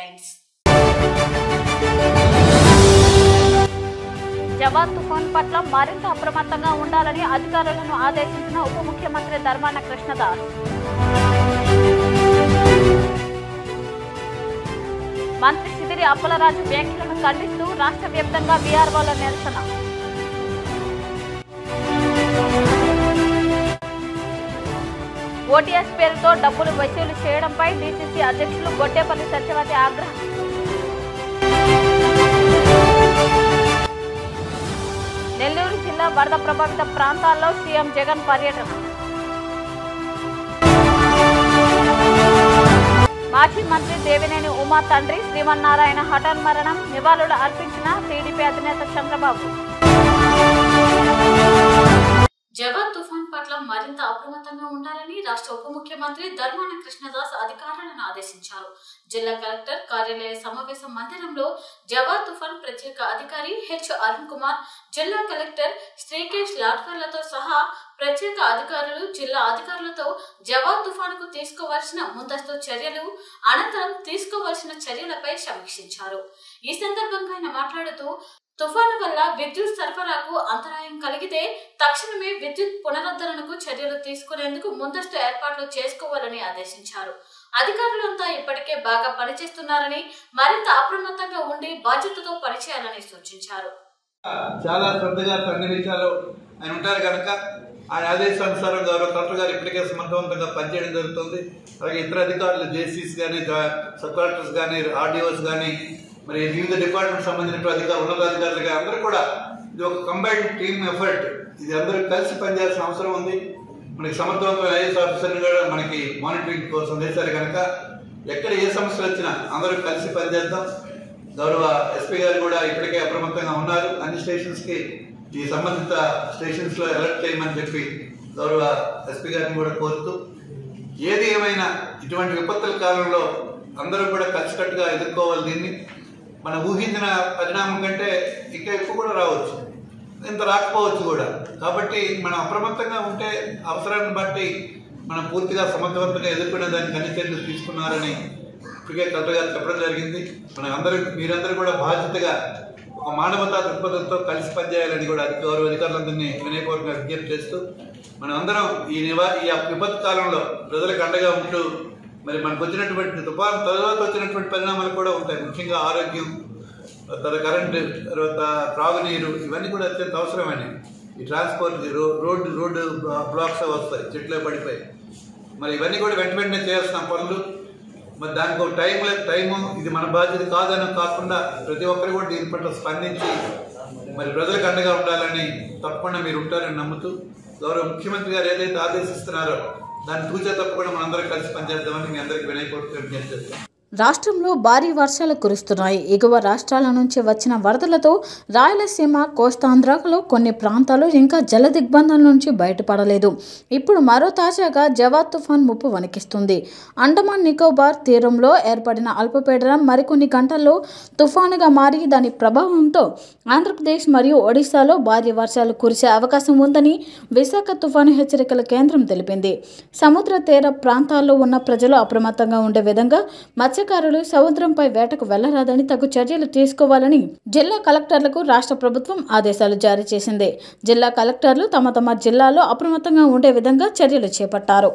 Headlines జవాన్ తుఫాన్ పట్ల మరింత అప్రమత్తంగా ఉండాలని అధికారులను ఆదేశించిన ఉప ముఖ్యమంత్రి ధర్మాన కృష్ణదాస్ మంత్రి సిదిరి అప్పలరాజు వ్యాఖ్యలను ఖండిస్తూ రాష్ట్ర వ్యాప్తంగా బీఆర్ఓల నిరసన ఓటీఎస్ పేరుతో డబ్బులు వసూలు చేయడంపై డీసీసీ అధ్యక్షులు గొడ్డేపల్లి సత్యవతి ఆగ్రహం నెల్లూరు జిల్లా వరద ప్రభావిత ప్రాంతాల్లో సీఎం జగన్ పర్యటన మాజీ మంత్రి దేవినేని ఉమా తండ్రి శ్రీమన్నారాయణ హఠాన్ మరణం నివాళులు అర్పించిన టీడీపీ అధినేత చంద్రబాబు జవాన్ తుఫాన్ పట్ల మరింత అప్రమత్తంగా ఉండాలని రాష్ట్ర ఉప ముఖ్యమంత్రి ధర్మాన కృష్ణదాస్ అధికారులను ఆదేశించారు జిల్లా కలెక్టర్ కార్యాలయ సమావేశ మందిరంలో జవాన్ తుఫాన్ ప్రత్యేక అధికారి హెచ్ అరుణ్ కుమార్ జిల్లా కలెక్టర్ శ్రీకేష్ లాడ్కర్లతో సహా ప్రత్యేక అధికారులు జిల్లా అధికారులతో జవాన్ తుఫానుకు తీసుకోవాల్సిన ముందస్తు చర్యలు అనంతరం తీసుకోవాల్సిన చర్యలపై సమీక్షించారు ఈ సందర్భంగా ఆయన మాట్లాడుతూ తుఫాను వల్ల విద్యుత్ సరఫరాకు అంతరాయం కలిగితే తక్షణమే విద్యుత్ పునరుద్ధరణకు చర్యలు తీసుకునేందుకు ముందస్తు ఏర్పాట్లు చేసుకోవాలని ఆదేశించారు అధికారులంతా ఇప్పటికే బాగా పనిచేస్తున్నారని మరింత అప్రమత్తంగా ఉండి బాధ్యతతో పనిచేయాలని సూచించారు చాలా శ్రద్ధగా అన్ని విషయాలు ఆయన ఉంటారు కనుక ఆయన ఆదేశానుసారం గౌరవ కలెక్టర్ గారు ఇప్పటికే సమర్థవంతంగా పనిచేయడం జరుగుతుంది అలాగే ఇతర అధికారులు జేసీస్ కానీ సబ్ కలెక్టర్స్ కానీ ఆర్డీఓస్ కానీ మరి వివిధ డిపార్ట్మెంట్ సంబంధించిన అధికారులు ఉన్నతాధికారులు కానీ అందరూ కూడా ఇది ఒక కంబైన్డ్ టీమ్ ఎఫర్ట్ ఇది అందరూ కలిసి పనిచేయాల్సిన అవసరం ఉంది మనకి సమర్థవంతమైన ఐఏఎస్ ఆఫీసర్ని కూడా మనకి మానిటరింగ్ కోసం వేశారు కనుక ఎక్కడ ఏ సమస్యలు వచ్చినా అందరూ కలిసి పనిచేద్దాం గౌరవ ఎస్పీ గారు కూడా ఇప్పటికే అప్రమత్తంగా ఉన్నారు అన్ని స్టేషన్స్ కి ఈ సంబంధిత స్టేషన్స్ లో అలర్ట్ చేయమని చెప్పి గౌరవ ఎస్పీ గారిని కూడా కోరుతూ ఏది ఏమైనా ఇటువంటి విపత్తుల కాలంలో అందరూ కూడా కలిసికట్టుగా ఎదుర్కోవాలి దీన్ని మనం ఊహించిన పరిణామం కంటే ఇంకా ఎక్కువ కూడా రావచ్చు ఇంత రాకపోవచ్చు కూడా కాబట్టి మనం అప్రమత్తంగా ఉంటే అవసరాన్ని బట్టి మనం పూర్తిగా సమర్థవంతంగా ఎదుర్కొనే దానికి అన్ని చర్యలు తీసుకున్నారని ఇప్పటికే కలెక్టర్ గారు చెప్పడం జరిగింది మనం అందరూ మీరందరూ కూడా బాధ్యతగా ఒక మానవతా దృక్పథంతో కలిసి పనిచేయాలని కూడా అధిక- గౌరవ అధికారులందరినీ వినయపూర్వకంగా విజ్ఞప్తి చేస్తూ మనం అందరం ఈ నివా ఈ విపత్తు కాలంలో ప్రజలకు అండగా ఉంటూ మరి మనకు వచ్చినటువంటి తుఫాను తర్వాత వచ్చినటువంటి పరిణామాలు కూడా ఉంటాయి ముఖ్యంగా ఆరోగ్యం తర్వాత కరెంటు తర్వాత త్రాగునీరు ఇవన్నీ కూడా అత్యంత అవసరమైనవి ఈ ట్రాన్స్పోర్ట్ రో రోడ్డు రోడ్డు బ్లాక్స్ వస్తాయి చెట్లే పడిపోయి మరి ఇవన్నీ కూడా వెంట వెంటనే చేయాల్సిన పనులు మరి దానికి ఒక టైం లేదు టైము ఇది మన బాధ్యత కాదని కాకుండా ప్రతి ఒక్కరు కూడా దీని పట్ల స్పందించి మరి ప్రజలకు అండగా ఉండాలని తప్పకుండా మీరు ఉంటారని నమ్ముతూ గౌరవ ముఖ్యమంత్రి గారు ఏదైతే ఆదేశిస్తున్నారో దాన్ని తూచా తప్పకుండా మనందరం కలిసి పనిచేద్దామని మీ అందరికీ వినయపూర్వక విజ్ఞప్తి చేస్తాం రాష్ట్రంలో భారీ వర్షాలు కురుస్తున్నాయి ఎగువ రాష్ట్రాల నుంచి వచ్చిన వరదలతో రాయలసీమ కోస్తాంధ్రలో కొన్ని ప్రాంతాలు ఇంకా జల దిగ్బంధం నుంచి బయటపడలేదు ఇప్పుడు మరో తాజాగా జవాద్ తుఫాన్ ముప్పు వణికిస్తుంది అండమాన్ నికోబార్ తీరంలో ఏర్పడిన అల్పపీడనం మరికొన్ని గంటల్లో తుఫానుగా మారి దాని ప్రభావంతో ఆంధ్రప్రదేశ్ మరియు ఒడిశాలో భారీ వర్షాలు కురిసే అవకాశం ఉందని విశాఖ తుఫాను హెచ్చరికల కేంద్రం తెలిపింది సముద్ర తీర ప్రాంతాల్లో ఉన్న ప్రజలు అప్రమత్తంగా ఉండే విధంగా మత్స్యకారులు సముద్రంపై వేటకు వెళ్లరాదని తగు చర్యలు తీసుకోవాలని జిల్లా కలెక్టర్లకు రాష్ట్ర ప్రభుత్వం ఆదేశాలు జారీ చేసింది జిల్లా కలెక్టర్లు తమ తమ జిల్లాలో అప్రమత్తంగా ఉండే విధంగా చర్యలు చేపట్టారు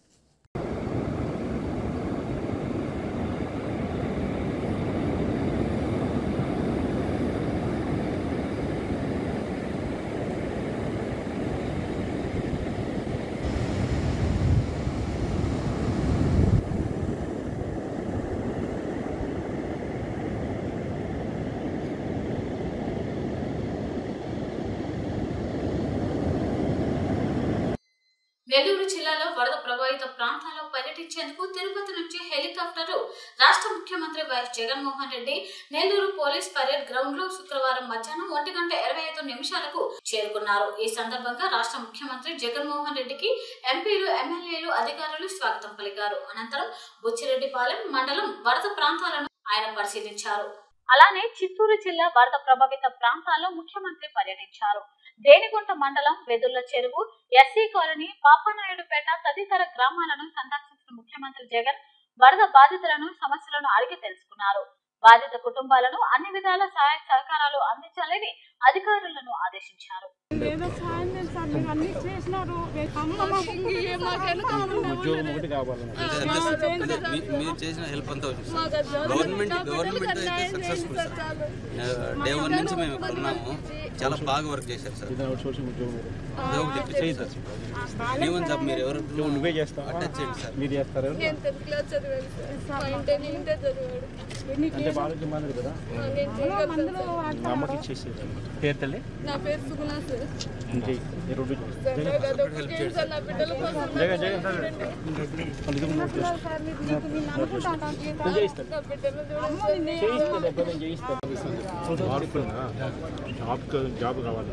నెల్లూరు జిల్లాలో వరద ప్రభావిత ప్రాంతాల్లో పర్యటించేందుకు తిరుపతి నుంచి హెలికాప్టర్ రాష్ట్ర ముఖ్యమంత్రి YS Jaganmohan Reddy Nellore police parade ground లో శుక్రవారం మధ్యాహ్నం ఒంటి గంట ఇరవై ఐదు నిమిషాలకు చేరుకున్నారు ఈ సందర్భంగా రాష్ట్ర ముఖ్యమంత్రి జగన్మోహన్ రెడ్డికి ఎంపీలు ఎమ్మెల్యేలు అధికారులు స్వాగతం పలికారు అనంతరం బుచ్చిరెడ్డిపాలెం మండలం వరద ప్రాంతాలను ఆయన పరిశీలించారు అలానే చిత్తూరు జిల్లా వరద ప్రభావిత ప్రాంతాల్లో ముఖ్యమంత్రి పర్యటించారు దేనిగుంట మండలం వెదుర్ల చెరువు ఎస్సీ కాలనీ పాపనాయుడుపేట తదితర గ్రామాలను సందర్శించిన ముఖ్యమంత్రి జగన్ వరద బాధితులను సమస్యలను అడిగి తెలుసుకున్నారు బాధిత కుటుంబాలను అన్ని విధాల సహాయ సహకారాలు అందించాలని అధికారులను ఆదేశించారు ఏదో సాయం చేయండి సార్ మీరు అన్ని చేసినారు అమ్మ మాకు ఇంక మాకెందుకు ఉద్యోగం ఒకటి కావాలి అంటే అంతే సార్. మీ- మీరు చేసిన హెల్ప్ అంతా వచ్చింది సార్. గవర్నమెంట్ గవర్నమెంట్ అయితే సక్సెస్ఫుల్ సార్ డే వన్ నుంచి మేము ఇక్కడ ఉన్నాము చాలా బాగా వర్క్ చేశారు సార్ అవుట్ సోర్సింగ్ ఉద్యోగం అదే ఒకటి ఇప్పించారు సార్ ఏమని సార్ మీరు ఎవరు నువ్వే చేస్తావా అటాచ్ చేయండి సార్ మీరు చేస్తారు నేను టెన్త్ క్లాస్ చదివాను సార్ మా ఇంటర్ ఇంటర్ చదివాడు అంటే బాగా మానదు కదా నేను చేయగలుగుతాను సార్. మా అమ్మకి ఇచ్చేసేది పేరు తల్లి నా పేరు సుగుణ సార్ ఇంకే ఈ రెండు సార్ నాకు అదొకటి చేయండి సార్ నా బిడ్డల కోసం జగన్ జగన్ సార్ అందుకు నువ్వు సార్ మీరు మీకు నేను అనుకుంటాను నేను చేయిస్తాను నా బిడ్డలు చూడండి సార్ నేను చేయిస్తాను ఎప్పుడు నేను చేయిస్తాను మార్పులున్నా జాబ్ జాబ్ కావాలి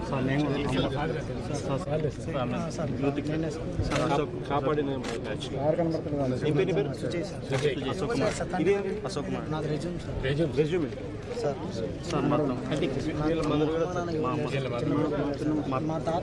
కాపాడిన బ్యాచ్ ఏం పేరు నీ పేరు అశోక్ కుమార్ ఇదేంటి Ashok Kumar resume resume sir మొత్తం అంటే వీళ్ళ మదర్ కూడా మా అమ్మ మా తాత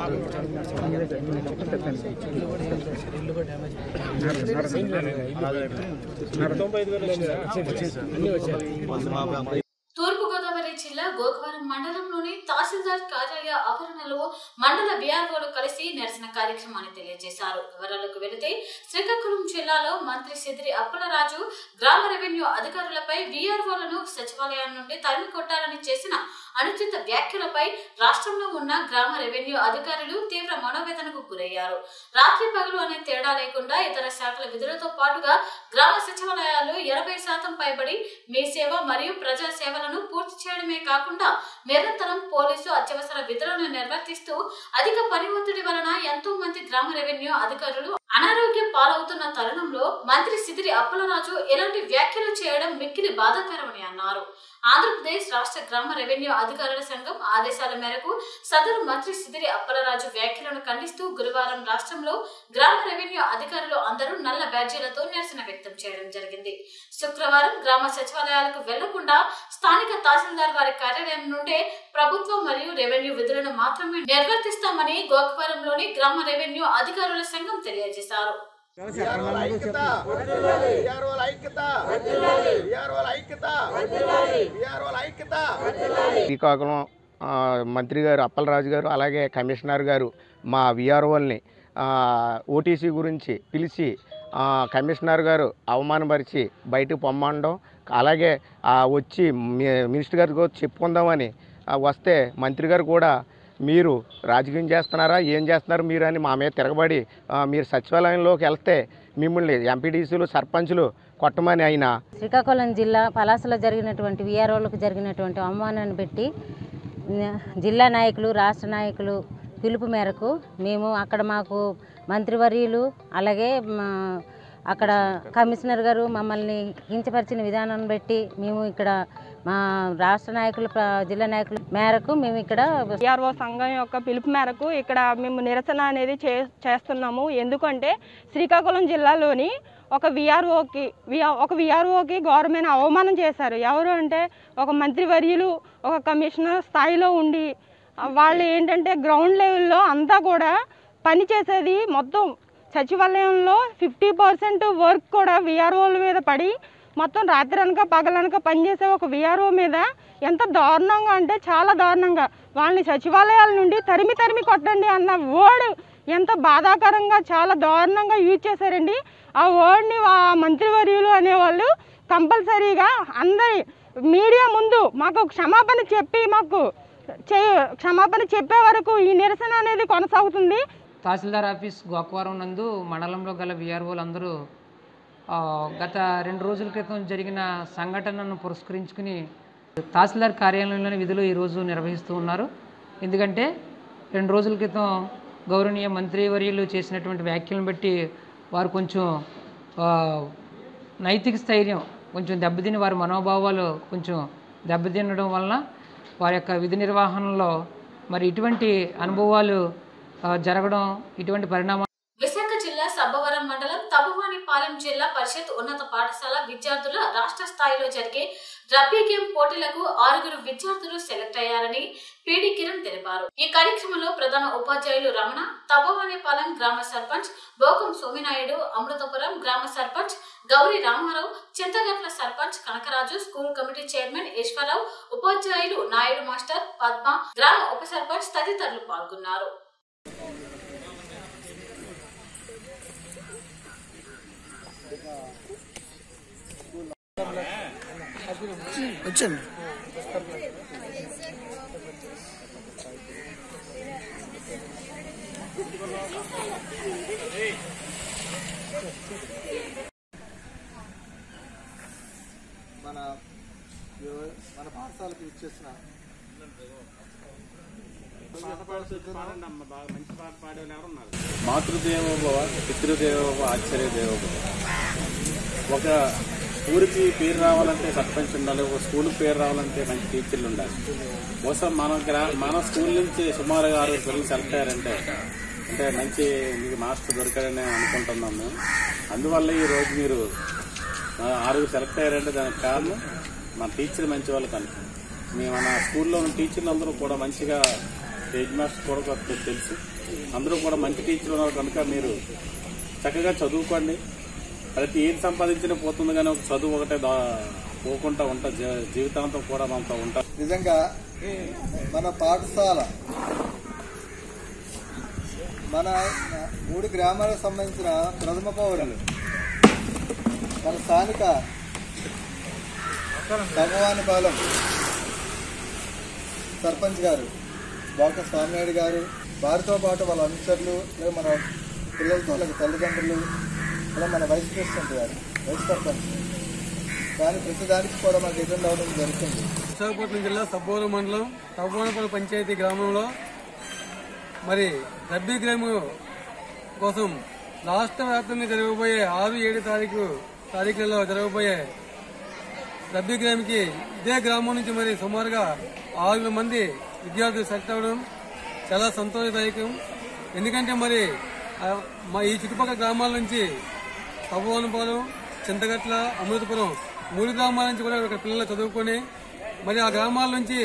తొంభై ఐదు వేలు వచ్చిందా తూర్పుగోదావరి జిల్లా గోకవరం మండలంలోని తహసీల్దార్ కార్యాలయ ఆవరణలో మండల విఆర్ఓలు కలిసి నిరసన కార్యక్రమాన్ని తెలియజేశారు వివరాలకు వెళితే శ్రీకాకుళం జిల్లాలో మంత్రి సిదిరి అప్పలరాజు గ్రామ రెవెన్యూ అధికారులపై విఆర్ఓలను సచివాలయం నుండి తరిమి కొట్టాలని చేసిన అనుచిత వ్యాఖ్యలపై రాష్ట్రంలో ఉన్న గ్రామ రెవెన్యూ అధికారులు తీవ్ర మనోవేదనకు గురయ్యారు రాత్రి పగలు అనే తేడా లేకుండా ఇతర శాఖల విధులతో పాటుగా గ్రామ సచివాలయాలు ఎనభై శాతం పైబడి మీ సేవ మరియు ప్రజా సేవలను పూర్తి చేయడమే కాకుండా నిరంతరం పోలీసు అత్యవసర విధులను నిర్వర్తిస్తూ అధిక పని ఒత్తిడి వలన ఎంతో మంది గ్రామ రెవెన్యూ అధికారులు అనారోగ్యం పాలవుతున్న తరుణంలో మంత్రి సిదిరి అప్పలరాజు ఇలాంటి వ్యాఖ్యలు చేయడం మిక్కిలి బాధాకరమని అన్నారు ఆంధ్రప్రదేశ్ రాష్ట్ర గ్రామ రెవెన్యూ అధికారుల సంఘం ఆదేశాల మేరకు సదరు మంత్రి సిదిరి అప్పలరాజు వ్యాఖ్యలను ఖండిస్తూ గురువారం రాష్ట్రంలో గ్రామ రెవెన్యూ అధికారులు అందరూ నల్ల బ్యాడ్జీలతో నిరసన వ్యక్తం చేయడం జరిగింది శుక్రవారం గ్రామ సచివాలయాలకు వెళ్లకుండా స్థానిక తహసీల్దార్ వారి కార్యాలయం నుండే ప్రభుత్వం మరియు రెవెన్యూ విధులను మాత్రమే నిర్వర్తిస్తామని గోకవరంలోని గ్రామ రెవెన్యూ అధికారుల సంఘం తెలియజేశారు శ్రీకాకుళం ఆ, మంత్రి గారు అప్పలరాజు గారు అలాగే కమిషనర్ గారు మా విఆర్ఓల్ని ఓటీసీ గురించి పిలిచి ఆ, కమిషనర్ గారు అవమానపరిచి బయటకు పొమ్మనడం అలాగే ఆ, వచ్చి మీ- మినిస్టర్ గారికి చెప్పుకుందామని ఆ, వస్తే మంత్రి గారు కూడా మీరు రాజకీయం చేస్తున్నారా ఏం చేస్తున్నారు మీరు అని మా మీద తిరగబడి ఆ, మీరు సచివాలయంలోకి వెళ్తే మిమ్మల్ని ఎంపీటీసీలు సర్పంచులు కొట్టమని అయినా శ్రీకాకుళం జిల్లా పలాసలో జరిగినటువంటి విఆర్ఓలకు జరిగినటువంటి అవమానాన్ని పెట్టి న- జిల్లా నాయకులు రాష్ట్ర నాయకులు పిలుపు మేరకు మేము అక్కడ మాకు మంత్రివర్యులు అలాగే మా అక్కడ కమిషనర్ గారు మమ్మల్ని కించపరిచిన విధానాన్ని బట్టి మేము ఇక్కడ మా రాష్ట్ర నాయకులు ప్ర- జిల్లా నాయకుల మేరకు మేము ఇక్కడ విఆర్ఓ సంఘం యొక్క పిలుపు మేరకు ఇక్కడ మేము నిరసన అనేది చే చేస్తున్నాము ఎందుకంటే శ్రీకాకుళం జిల్లాలోని ఒక విఆర్ఓకి ఒక విఆర్ఓకి గవర్నమెంట్ అవమానం చేశారు ఎవరు అంటే ఒక మంత్రివర్యులు ఒక కమిషనర్ స్థాయిలో ఉండి ఆ, వాళ్ళు ఏంటంటే గ్రౌండ్ లెవెల్లో అంతా కూడా పని చేసేది మొత్తం సచివాలయంలో ఫిఫ్టీ పర్సెంట్ వర్క్ కూడా విఆర్ఓల మీద పడి మొత్తం రాత్రి అనక పగలనక పనిచేసే ఒక విఆర్ఓ మీద ఎంత దారుణంగా అంటే చాలా దారుణంగా వాళ్ళని సచివాలయాల నుండి తరిమి తరిమి కొట్టండి అన్న వర్డ్ ఎంత బాధాకరంగా చాలా దారుణంగా యూజ్ చేశారండి ఆ వర్డ్ని ఆ మంత్రివర్యులు అనేవాళ్ళు కంపల్సరీగా అందరి మీడియా ముందు మాకు క్షమాపణ చెప్పి మాకు చే క్షమాపణ చెప్పే వరకు ఈ నిరసన అనేది కొనసాగుతుంది తహసీల్దార్ ఆఫీస్ గోకవరం నందు మండలంలో గల విఆర్ఓలు అందరూ ఆ, గత రెండు రోజుల క్రితం జరిగిన సంఘటనను పురస్కరించుకుని తహసీల్దార్ కార్యాలయంలోని విధులు ఈరోజు నిర్వహిస్తూ ఉన్నారు ఎందుకంటే రెండు రోజుల క్రితం గౌరవనీయ మంత్రివర్యులు చేసినటువంటి వ్యాఖ్యలను బట్టి వారు కొంచెం ఆ, నైతిక స్థైర్యం కొంచెం దెబ్బతిని వారి మనోభావాలు కొంచెం దెబ్బతినడం వలన వారి యొక్క విధి నిర్వహణలో మరి ఇటువంటి అనుభవాలు ఆ, జరగడం ఇటువంటి పరిణామాలు విశాఖ జిల్లా సబ్బవరం మండలం తబవానిపాలెం జిల్లా పరిషత్ ఉన్నత పాఠశాల విద్యార్థుల రాష్ట్ర స్థాయిలో జరిగే రబ్బీ గేమ్ పోటీలకు ఆరుగురు విద్యార్థులు సెలెక్ట్ అయ్యారని పీడి కిరణ్ తెలిపారు ఈ కార్యక్రమంలో ప్రధాన ఉపాధ్యాయులు రమణ తవ్వవానేపాలెం గ్రామ సర్పంచ్ బోకం సోమినాయుడు అమృతపురం గ్రామ sarpanch Gowri Ramarao Chintagatla sarpanch Kanakaraju school committee chairman Eswararao ఉపాధ్యాయులు నాయుడు మాస్టర్ పద్మ గ్రామ ఉప సర్పంచ్ తదితరులు పాల్గొన్నారు వచ్చండి మన మన పాఠశాలకు ఇచ్చేసిన మాతృదేవోభవ పితృదేవోభవ ఆశ్చర్యదేవోభవ ఒక ఊరికి పేరు రావాలంటే సర్పంచ్ ఉండాలి ఒక స్కూల్కి పేరు రావాలంటే మంచి టీచర్లు ఉండాలి బహుశా మన గ్రా మన స్కూల్ నుంచి సుమారుగా ఆరు పిల్లలు సెలెక్ట్ అయ్యారంటే అంటే మంచి మీకు మాస్టర్ దొరికారని అనుకుంటున్నాం మేము అందువల్ల ఈ రోజు మీరు ఆ, ఆరుగురు సెలెక్ట్ అయ్యారంటే దానికి కారణం మన టీచర్ మంచి వాళ్ళు కనుక మేము మన స్కూల్లో ఉన్న టీచర్లు అందరూ కూడా మంచిగా హెడ్ మాస్టర్ కూడా కొంత తెలుసు అందరూ కూడా మంచి టీచర్లు ఉన్నారు కనుక మీరు చక్కగా చదువుకోండి ప్రతి ఏది సంపాదించినా పోతుంది కానీ ఒక చదువు ఒకటే దా పోకుండా ఉంటా జీ- జీవితాంతం కూడా మనతో ఉంటా నిజంగా మన పాఠశాల మన మూడు గ్రామాలకు సంబంధించిన ప్రథమ పౌరులు మన స్థానిక భగవానిపాలెం సర్పంచ్ గారు డాక్టర్ స్వామినాయుడు గారు వారితో పాటు వాళ్ళ అనుచరులు లేదా మన పిల్లలతో వాళ్ళ తల్లిదండ్రులు అలా మన vice president garu vice sarpanch కానీ ప్రతిదానికి కూడా మనకు ఎదురు అవడం జరుగుతుంది విశాఖపట్నం జిల్లా సబ్బోలు మండలం తవ్వనపల్లి పంచాయతీ గ్రామంలో మరి రబ్బీ గ్రామం కోసం రాష్ట్ర వ్యాప్తంగా జరగబోయే ఆరు ఏడు తారీఖు తారీఖులలో జరగబోయే రబ్బీ గ్రామ్కి ఇదే గ్రామం నుంచి మరి సుమారుగా ఆరు మంది విద్యార్థులు సెలెక్ట్ అవ్వడం చాలా సంతోషదాయకం ఎందుకంటే మరి ఆ, మా ఈ చుట్టుపక్కల గ్రామాల నుంచి తవ్వనపాలెం చింతగట్ల అమృతపురం మూడు గ్రామాల నుంచి కూడా ఇక్కడ పిల్లలు చదువుకొని మరి ఆ గ్రామాల నుంచి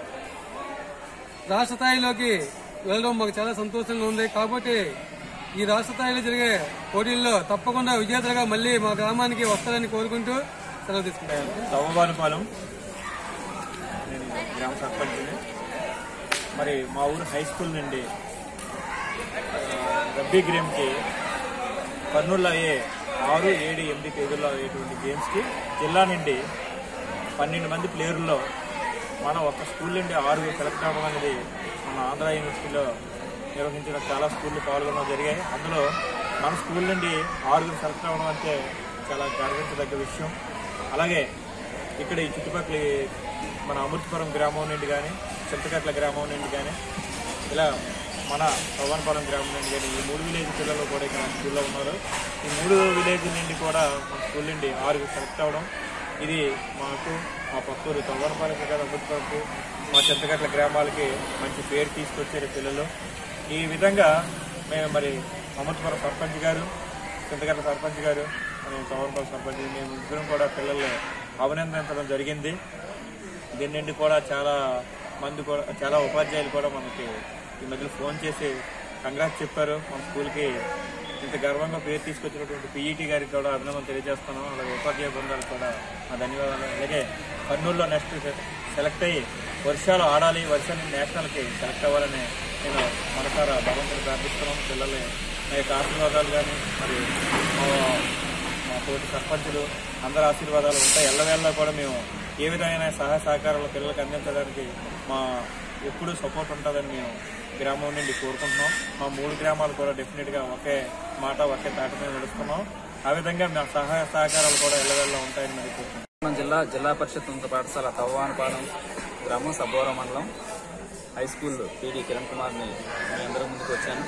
రాష్ట్ర స్థాయిలోకి వెళ్ళడం మాకు చాలా సంతోషంగా ఉంది కాబట్టి ఈ రాష్ట్ర స్థాయిలో జరిగే పోటీల్లో తప్పకుండా విజేతలుగా మళ్ళీ మా గ్రామానికి వస్తారని కోరుకుంటూ సెలవు తీసుకుంటాను తవ్వబానుపాలెం నేను గ్రామ సర్పంచ్ని మరి మా ఊరు హై స్కూల్ నుండి ఆ, రబ్బీ గేమ్కి కర్నూలులో అయ్యే ఆరు ఏడు ఎనిమిది తేదీల్లో అయ్యేటువంటి గేమ్స్కి జిల్లా నుండి పన్నెండు మంది ప్లేయర్లలో మనం ఒక స్కూల్ నుండి ఆరుగురు సెలెక్ట్ అవ్వడం అనేది మన ఆంధ్ర యూనివర్సిటీలో నిర్వహించిన చాలా స్కూళ్ళు పాల్గొనడం జరిగాయి అందులో మన స్కూల్ నుండి ఆరుగురు సెలెక్ట్ అవ్వడం అంటే చాలా గర్వించదగ్గ విషయం అలాగే ఇక్కడ ఈ చుట్టుపక్కల ఈ మన అమృతపురం గ్రామం నుండి కానీ చింతకట్ల గ్రామం నుండి కానీ ఇలా మన పవన్పాలెం గ్రామం నుండి కానీ ఈ మూడు విలేజ్ పిల్లలు కూడా ఇక్కడ స్కూల్లో ఉన్నారు ఈ మూడు విలేజ్ నుండి కూడా మన స్కూల్ నుండి ఆరుగురు సెలెక్ట్ అవ్వడం ఇది మాకు మా పక్కూరు తవ్వనపాలెం కదా అమృతపురంకు మా చింతకట్ల గ్రామాలకి మంచి పేరు తీసుకొచ్చారు పిల్లలు ఈ విధంగా మేము మరి అమృతపురం సర్పంచ్ గారు చింతగట్ల సర్పంచ్ గారు మరియు తవరపాల సర్పంచ్ మేము ఇద్దరం కూడా పిల్లల్ని అభినందించడం జరిగింది దీని నుండి కూడా చాలా మంది కూడా చాలా ఉపాధ్యాయులు కూడా మనకి ఈ మధ్యలో ఫోన్ చేసి కంగ్రాట్స్ చెప్పారు మన స్కూల్కి ఇంత గర్వంగా పేరు తీసుకొచ్చినటువంటి పీఈటీ గారికి కూడా అభినందన తెలియజేస్తున్నాం అలాగే ఉపాధ్యాయ బృందాలకు కూడా మా ధన్యవాదాలు అలాగే కర్నూలులో నెక్స్ట్ సెలెక్ట్ అయ్యి వర్షాలు ఆడాలి వర్షాలు నేషనల్కి సెలెక్ట్ అవ్వాలని నేను మనసారా భగవంతుని ప్రార్థిస్తున్నాం పిల్లల్ని నా యొక్క ఆశీర్వాదాలు కానీ మరి మా- మా తోటి సర్పంచులు అందరి ఆశీర్వాదాలు ఉంటాయి ఎల్లవేళ్ళ కూడా మేము ఏ విధమైన సహాయ సహకారాలు పిల్లలకు అందించడానికి మా ఎప్పుడూ సపోర్ట్ ఉంటుందని మేము గ్రామం నుండి కోరుకుంటున్నాం మా మూడు గ్రామాలు కూడా డెఫినెట్గా ఒకే మాట ఒకే తాట మీద నడుస్తున్నాం ఆ విధంగా మా సహాయ సహకారాలు కూడా ఎల్లవేళ్ళ ఉంటాయని మేము కోరుకుంటున్నాం మన జిల్లా జిల్లా పరిషత్ ఉన్నత పాఠశాల తవ్వానపాలెం గ్రామం సబ్బోర మండలం హై స్కూల్ పీడి కిరణ్ కుమార్ని మీ అందరి ముందుకు వచ్చాను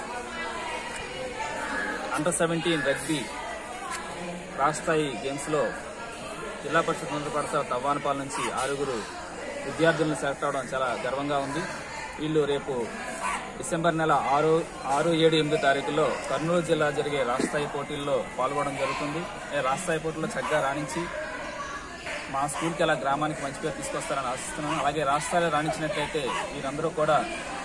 అండర్ సెవెంటీన్ రగ్బీ రాష్ట్ర స్థాయి గేమ్స్లో జిల్లా పరిషత్ ఉన్నత పాఠశాల తవ్వానపాలెం నుంచి ఆరుగురు విద్యార్థులను సెలెక్ట్ అవడం చాలా గర్వంగా ఉంది వీళ్ళు రేపు డిసెంబర్ నెల ఆరు ఆరు ఏడు ఎనిమిది తారీఖుల్లో కర్నూలు జిల్లా జరిగే రాష్ట్ర స్థాయి పోటీల్లో పాల్గొనడం జరుగుతుంది ఈ రాష్ట్ర స్థాయి పోటీల్లో చక్కగా రాణించి మా స్కూల్కి అలా గ్రామానికి మంచి పేరు తీసుకొస్తారని ఆశిస్తున్నాను అలాగే రాష్ట్రాలు రాణించినట్లయితే వీరందరూ కూడా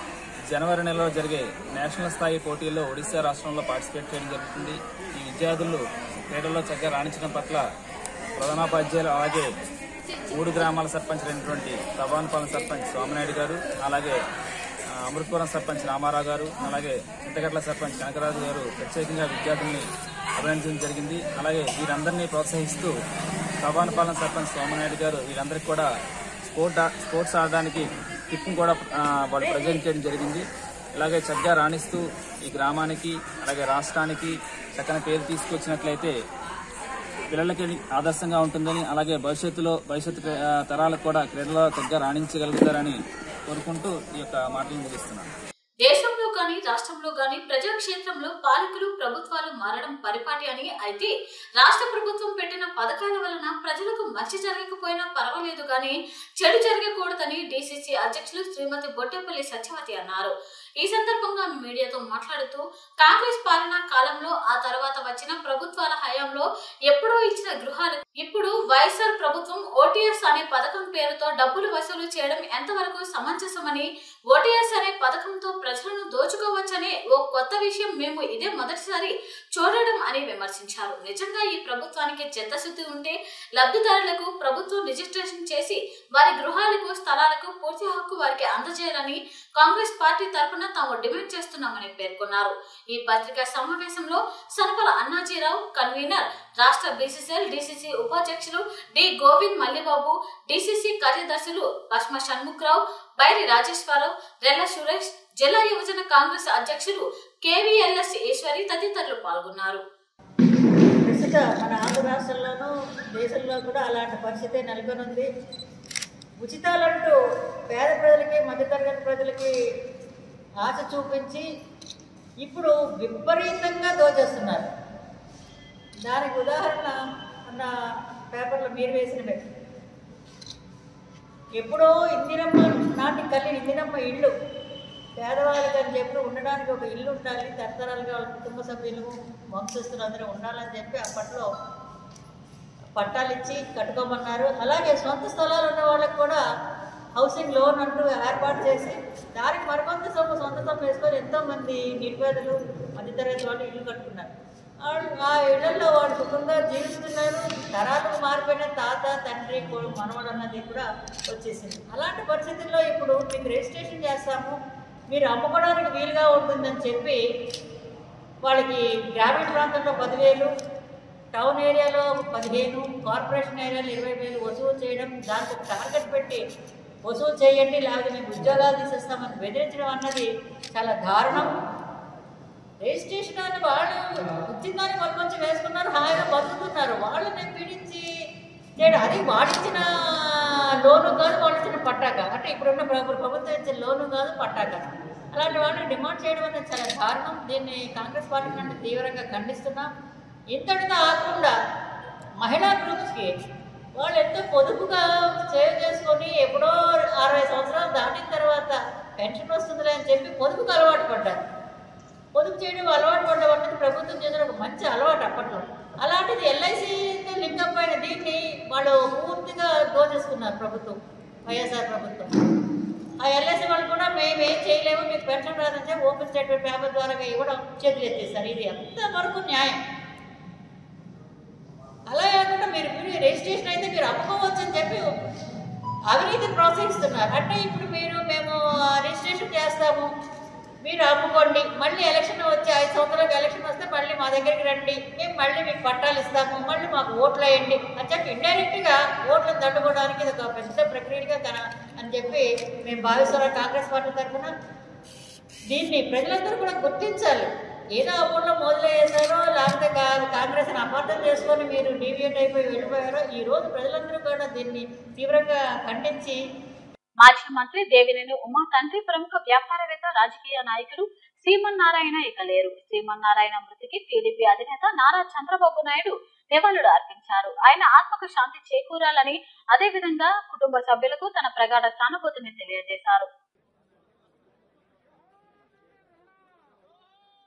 జనవరి నెలలో జరిగే నేషనల్ స్థాయి పోటీల్లో ఒడిశా రాష్ట్రంలో పార్టిసిపేట్ చేయడం జరుగుతుంది ఈ విద్యార్థులు క్రీడల్లో చక్కగా రాణించడం పట్ల ప్రధానోపాధ్యాయులు అలాగే మూడు గ్రామాల సర్పంచ్ అయినటువంటి తబాన్పాలెం సర్పంచ్ సోమనాయుడు గారు అలాగే ఆ, అమృతపురం సర్పంచ్ రామారావు గారు అలాగే చింతగట్ల సర్పంచ్ కనకరాజు గారు ప్రత్యేకంగా విద్యార్థుల్ని అభినందించడం జరిగింది అలాగే వీరందరినీ ప్రోత్సహిస్తూ తబాన్పాలెం సర్పంచ్ సోమనాయుడు గారు వీరందరికీ కూడా స్పోర్ట్ ఆ- స్పోర్ట్స్ ఆడడానికి కిట్ని కూడా ఆ, వాళ్ళు ప్రజెంట్ చేయడం జరిగింది ఇలాగే చక్కగా రాణిస్తూ ఈ గ్రామానికి అలాగే రాష్ట్రానికి చక్కని పేరు తీసుకొచ్చినట్లయితే పిల్లలకి ఆదర్శంగా ఉంటుందని అలాగే భవిష్యత్తులో భవిష్యత్తు ఆ, తరాలకు కూడా క్రీడలో చక్కగా రాణించగలుగుతారని కోరుకుంటూ ఈ యొక్క మాటలు ముగిస్తున్నాను దేశంలో గాని రాష్ట్రంలో గాని ప్రజాక్షేత్రంలో పాలకులు ప్రభుత్వాలు మారడం పరిపాటి అని అయితే రాష్ట్ర ప్రభుత్వం పెట్టిన పథకాల వలన ప్రజలకు మంచి జరగకపోయినా పర్వాలేదు గాని చెడు జరగకూడదని డీసీసీ అధ్యక్షులు శ్రీమతి బొట్టెపల్లి సత్యవతి అన్నారు ఈ సందర్భంగా ఆమె మీడియాతో మాట్లాడుతూ కాంగ్రెస్ పాలనా కాలంలో ఆ తర్వాత వచ్చిన ప్రభుత్వాల హయాంలో ఎప్పుడో ఇచ్చిన గృహాలు ఇప్పుడు వైఎస్ఆర్ ప్రభుత్వం ఓటీఎస్ అనే పథకం పేరుతో డబ్బులు వసూలు చేయడం ఎంతవరకు సమంజసమని ఓటీఎస్ అనే పథకంతో ప్రజలను దోచుకోవచ్చనే ఓ కొత్త విషయం మేము ఇదే మొదటిసారి చూడడం అని విమర్శించారు నిజంగా ఈ ప్రభుత్వానికి చిత్తశుద్ధి ఉంటే లబ్ధిదారులకు ప్రభుత్వం రిజిస్ట్రేషన్ చేసి వారి గృహాలకు స్థలాలకు పూర్తి హక్కు వారికి అందజేయాలని కాంగ్రెస్ పార్టీ తరపున తాము డిమాండ్ చేస్తున్నామని పేర్కొన్నారు ఈ పత్రికా సమావేశంలో సనపల అన్నాజీరావు కన్వీనర్ రాష్ట్ర బీసీసీఎల్ డీసీసీ ఉపాధ్యక్షులు డి గోవింద్ మల్లిబాబు డీసీసీ కార్యదర్శులు పద్మ షణ్ముఖరావు బైరి రాజేశ్వరరావు రెల్ల సురేష్ జిల్లా యువజన కాంగ్రెస్ అధ్యక్షులు కేవీఎల్ఎస్ ఈశ్వరి తదితరులు పాల్గొన్నారు ప్రస్తుత మన ఆంధ్ర రాష్ట్రంలోనూ దేశంలో కూడా అలాంటి పరిస్థితి నెలకొని ఉంది ఉచితాలంటూ పేద ప్రజలకి మధ్యతరగతి ప్రజలకి ఆశ చూపించి ఇప్పుడు విపరీతంగా దోచేస్తున్నారు దానికి ఉదాహరణ మన పేపర్లో మీరు వేసినవే ఎప్పుడో ఇందిరమ్మ నాటి కళ్ళి ఇందిరమ్మ ఇల్లు పేదవాళ్ళకి అని చెప్పి ఉండడానికి ఒక ఇల్లు ఉండాలి తరతరాలుగా వాళ్ళ కుటుంబ సభ్యులు వంశస్థులు అందరూ ఉండాలని చెప్పి అప్పట్లో పట్టాలు ఇచ్చి కట్టుకోమన్నారు అలాగే సొంత స్థలాలు ఉన్న వాళ్ళకి కూడా హౌసింగ్ లోన్ అంటూ ఏర్పాటు చేసి దానికి మరికొంత సొమ్ము సొంత సొమ్ము వేసుకొని ఎంతోమంది నిర్పేదలు మధ్యతరగతి వాళ్ళు ఇల్లు కట్టుకున్నారు వాళ్ళు ఆ ఇళ్లలో వాళ్ళు సుఖంగా జీవిస్తున్నారు తరాలకు మారిపోయిన తాత తండ్రి కొడుకు మనవడు అన్నది కూడా వచ్చేసింది అలాంటి పరిస్థితుల్లో ఇప్పుడు మీకు రిజిస్ట్రేషన్ చేస్తాము మీరు అమ్ముకోవడానికి వీలుగా ఉంటుందని చెప్పి వాళ్ళకి గ్రామీణ ప్రాంతంలో పదివేలు టౌన్ ఏరియాలో పదిహేను కార్పొరేషన్ ఏరియాలో ఇరవై వేలు వసూలు చేయడం దానికి ఒక టార్గెట్ పెట్టి వసూలు చేయండి లేకపోతే మేము ఉద్యోగాలు తీసేస్తామని బెదిరించడం అన్నది చాలా దారుణం రిజిస్ట్రేషన్ అని వాళ్ళు ఉచితాన్ని వాళ్ళు కొంచెం వేసుకున్నారు హాయిగా బతుకుతున్నారు వాళ్ళని పీడించి చేయడం అది వాడిచ్చిన లోను కాదు వాళ్ళు ఇచ్చిన పట్టాక అంటే ఇప్పుడున్న ప్రభు- ప్రభుత్వం ఇచ్చిన లోను కాదు పట్టాక అలాంటి వాళ్ళని డిమాండ్ చేయడం అనేది చాలా దారుణం దీన్ని కాంగ్రెస్ పార్టీ నుండి తీవ్రంగా ఖండిస్తున్నాం ఇంతటితో ఆకుండా మహిళా గ్రూప్స్కి వాళ్ళు ఎంతో పొదుపుగా సేవ్ చేసుకొని ఎప్పుడో అరవై సంవత్సరాలు దాటిన తర్వాత పెన్షన్ వస్తుందిలే అని చెప్పి పొదుపుకు అలవాటు పడ్డారు పొదుపు చేయడం అలవాటు పడడం అనేది ప్రభుత్వం చేసిన ఒక మంచి అలవాటు అప్పట్లో అలాంటిది ఎల్ఐసి లింకప్ అయిన దీన్ని వాళ్ళు పూర్తిగా దోచేసుకున్నారు ప్రభుత్వం వైఎస్ఆర్ ప్రభుత్వం ఆ ఎల్ఐసి వాళ్ళు కూడా మేము ఏం చేయలేము మీకు పెన్షన్ రాదని చెప్పి ఓపెన్ స్టేట్మెంట్ పేపర్ ద్వారా ఇవ్వడం చేతులు ఎత్తేస్తారు ఇది ఎంతవరకు న్యాయం అలా కాకుండా మీరు మీరు రిజిస్ట్రేషన్ అయితే మీరు అమ్ముకోవచ్చు అని చెప్పి అవినీతిని ప్రోత్సహిస్తున్నారు అంటే ఇప్పుడు మీరు మేము రిజిస్ట్రేషన్ చేస్తాము మీరు అమ్ముకోండి మళ్ళీ ఎలక్షన్ వచ్చి ఐదు సంవత్సరాలకు ఎలక్షన్ వస్తే మళ్ళీ మా దగ్గరికి రండి మేము మళ్ళీ మీకు పట్టాలు ఇస్తాము మళ్ళీ మాకు ఓట్లు వేయండి అని చెప్పి ఇండైరెక్ట్గా ఓట్లను దండుకోవడానికి ఇది ఒక పెద్ద ప్రక్రియగా కన అని చెప్పి మేము భావిస్తున్నాం కాంగ్రెస్ పార్టీ తరఫున దీన్ని ప్రజలందరూ కూడా గుర్తించాలి ఏదో ఆ ఊళ్ళో మొదలయ్యేసారో లేకపోతే కా- కాంగ్రెస్ని అపార్థం చేసుకొని మీరు డీవియేట్ అయిపోయి వెళ్ళిపోయారో ఈ రోజు ప్రజలందరూ కూడా దీన్ని తీవ్రంగా ఖండించి మాజీ మంత్రి దేవినేని ఉమా తండ్రి ప్రముఖ వ్యాపారవేత్త రాజకీయ నాయకులు శ్రీమన్నారాయణ ఇక లేరు శ్రీమన్నారాయణ మృతికి టీడీపీ అధినేత నారా చంద్రబాబు నాయుడు నివాళులు అర్పించారు ఆయన ఆత్మకు శాంతి చేకూరాలని అదేవిధంగా కుటుంబ సభ్యులకు తన ప్రగాఢ సానుభూతిని తెలియజేశారు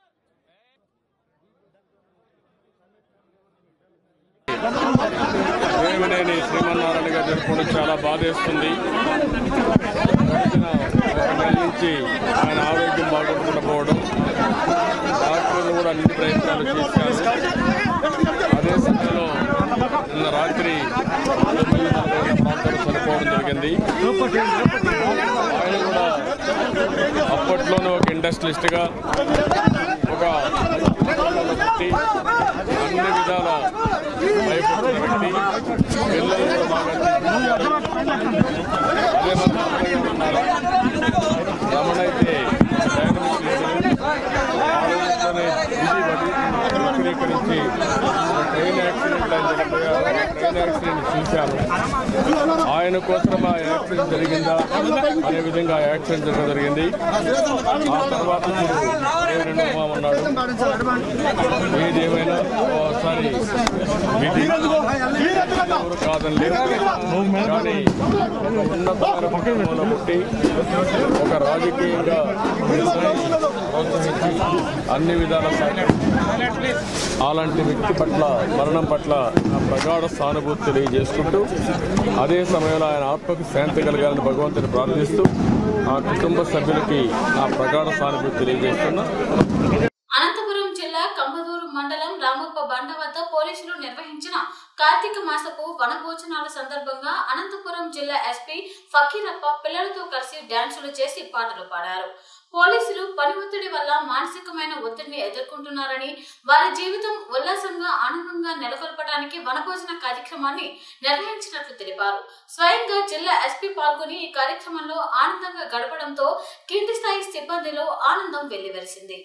Thank you. దేవినేని శ్రీమన్నారాయణ గారు జరుపుకోవడం చాలా బాధేస్తుంది గడిచిన ఒక నెల నుంచి ఆయన ఆరోగ్యం బాగోకపోవడం డాక్టర్లు కూడా అన్ని ప్రయత్నాలు చేశారు అదే సమయంలో నిన్న రాత్రి తొమ్మిది నలభై ప్రాంతాలు చనిపోవడం జరిగింది ఆయన కూడా అప్పట్లోనే ఒక ఇండస్ట్రియలిస్ట్గా ఒక వ్యక్తి అన్ని విధాల భయపడుతున్న వ్యక్తి పిల్లలు కూడా బాగా తీర్చిదిద్దారు. అదే మన రామయ్య గారు ఉన్నారు రమణ అయితే డైనమిక్ లీడరు. ఆ రోజుల్లోనే బిజీ పడి వక్రీకరించి ఒక ట్రైన్ యాక్సిడెంట్ ఆయన జరిగిపోయారు ట్రైన్ యాక్సిడెంట్ చూశాను ఆయన కోసం ఆ యాక్సిడెంట్ జరిగిందా అనే విధంగా ఆ యాక్సిడెంట్ జరగడం జరిగింది ఆ తర్వాత మీరు రెండు ఉమా ఉన్నాడు ఏది ఏమైనా ఒకసారి విధి ఎవరు కాదని లేదు కానీ ఒక ఉన్నతమైన కుటుంబంలో పుట్టి ఒక రాజకీయంగా ఎదురై ప్రోత్సహించి అన్ని విధాల సహకరించి అలాంటి వ్యక్తి పట్ల మరణం పట్ల నా ప్రగాఢ సానుభూతి తెలియజేసుకుంటూ అదే సమయంలో ఆయన ఆత్మకు శాంతి కలగాలని భగవంతుని ప్రార్థిస్తూ ఆ కుటుంబ సభ్యులకి నా ప్రగాఢ సానుభూతి తెలియజేస్తున్నా అనంతపురం జిల్లా కంబదూరు మండలం రామప్ప బండ వద్ద పోలీసులు నిర్వహించిన కార్తీక మాసపు వనభోజనాల సందర్భంగా అనంతపురం జిల్లా ఎస్పీ ఫకీరప్ప పిల్లలతో కలిసి డాన్సులు చేసి పాటలు పాడారు పోలీసులు పని ఒత్తిడి వల్ల మానసికమైన ఒత్తిడిని ఎదుర్కొంటున్నారని వారి జీవితం ఉల్లాసంగా ఆనందంగా నెలకొల్పడానికి వనభోజన కార్యక్రమాన్ని నిర్వహించినట్లు తెలిపారు స్వయంగా జిల్లా ఎస్పీ పాల్గొని ఈ కార్యక్రమంలో ఆనందంగా గడపడంతో కింది స్థాయి సిబ్బందిలో ఆనందం వెల్లివెరిసింది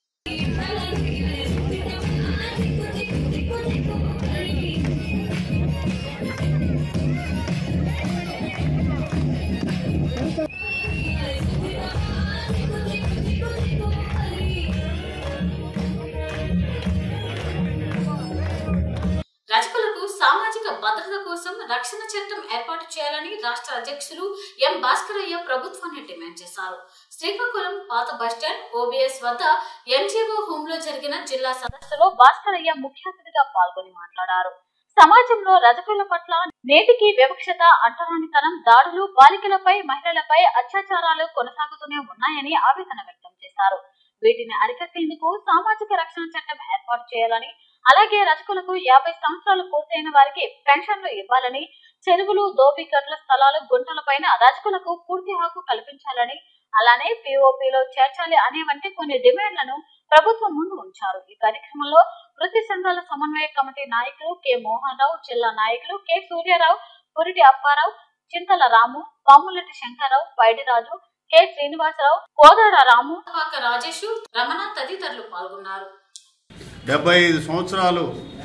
రజకులకు సామాజిక భద్రత కోసం రక్షణ చట్టం ఏర్పాటు చేయాలని రాష్ట్ర అధ్యక్షులు ఎం భాస్కరయ్య ప్రభుత్వాన్ని డిమాండ్ చేశారు శ్రీకాకుళం పాత బస్టాండ్ ఓబీఎస్ వద్ద ఎన్జీఓ హోమ్ లో జరిగిన జిల్లా సదస్సులో భాస్కరయ్య ముఖ్య అతిథిగా పాల్గొని మాట్లాడారు సమాజంలో రజకుల పట్ల నేటికి వివక్షత అంటరానితనం దాడులు బాలికలపై మహిళలపై అత్యాచారాలు కొనసాగుతూనే ఉన్నాయని ఆవేదన వ్యక్తం చేశారు వీటిని అరికట్టేందుకు సామాజిక రక్షణ చట్టం ఏర్పాటు చేయాలని అలాగే రజకులకు యాభై సంవత్సరాలు పూర్తయిన వారికి పెన్షన్లు ఇవ్వాలని చెరువులు దోపికట్ల స్థలాలు గుంటలపైన రజకులకు పూర్తి హక్కు కల్పించాలని అలానే పిఓపిలో చేర్చాలి అనే వంటి కొన్ని డిమాండ్లను ప్రభుత్వం ముందు ఉంచారు ఈ కార్యక్రమంలో వృత్తి సంఘాల సమన్వయ కమిటీ నాయకులు కె మోహన్ రావు జిల్లా నాయకులు కె సూర్యారావు పురిటి అప్పారావు చింతల రాము పాములటి శంకరరావు పైడిరాజు కె శ్రీనివాసరావు కోదాడ రాము పాక రాజేష్ రమణ తదితరులు పాల్గొన్నారు డెబ్బై ఐదు సంవత్సరాలు